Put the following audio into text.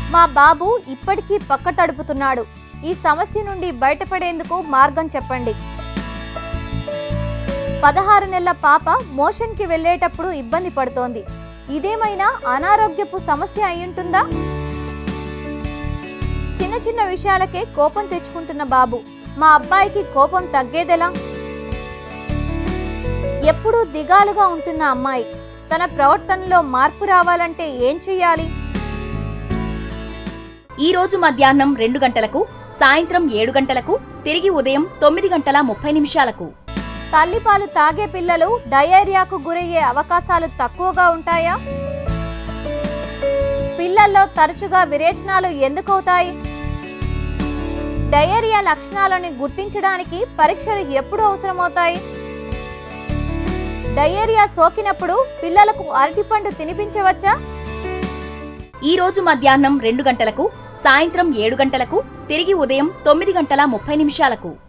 మా బాబు ఇప్పటికీ పక్క తడుపుతున్నాడు ఈ సమస్య నుండి బయటపడేందుకు మార్గం చెప్పండి పదహారు నెలల పాప మోషన్కి వెళ్ళేటప్పుడు ఇబ్బంది పడుతోంది ఇదేమైనా అనారోగ్యపు సమస్య అయ్యుంటుందా చిన్న చిన్న విషయాలకే కోపం తెచ్చుకుంటున్న బాబు మా అబ్బాయికి కోపం తగ్గేదెలా ఎప్పుడూ దిగాలుగా ఉంటున్న అమ్మాయి తన ప్రవర్తనలో మార్పు రావాలంటే ఏం చెయ్యాలి ఈ రోజు మధ్యాహ్నం రెండు గంటలకు సాయంత్రం ఏడు గంటలకు తిరిగి ఉదయం తొమ్మిది గంటల ముప్పై నిమిషాలకు తల్లిపాలు తాగే పిల్లలు డయేరియాకు గురయ్యే అవకాశాలు తక్కువగా ఉంటాయా పిల్లల్లో తరచుగా విరేచనాలు ఎందుకవుతాయి డయేరియా లక్షణాలను గుర్తించడానికి పరీక్షలు ఎప్పుడు అవసరమవుతాయి డయేరియా సోకినప్పుడు పిల్లలకు అరటిపండు తినిపించవచ్చా ఈ రోజు మధ్యాహ్నం రెండు గంటలకు సాయంత్రం ఏడు గంటలకు తిరిగి ఉదయం తొమ్మిది గంటల ముప్పై నిమిషాలకు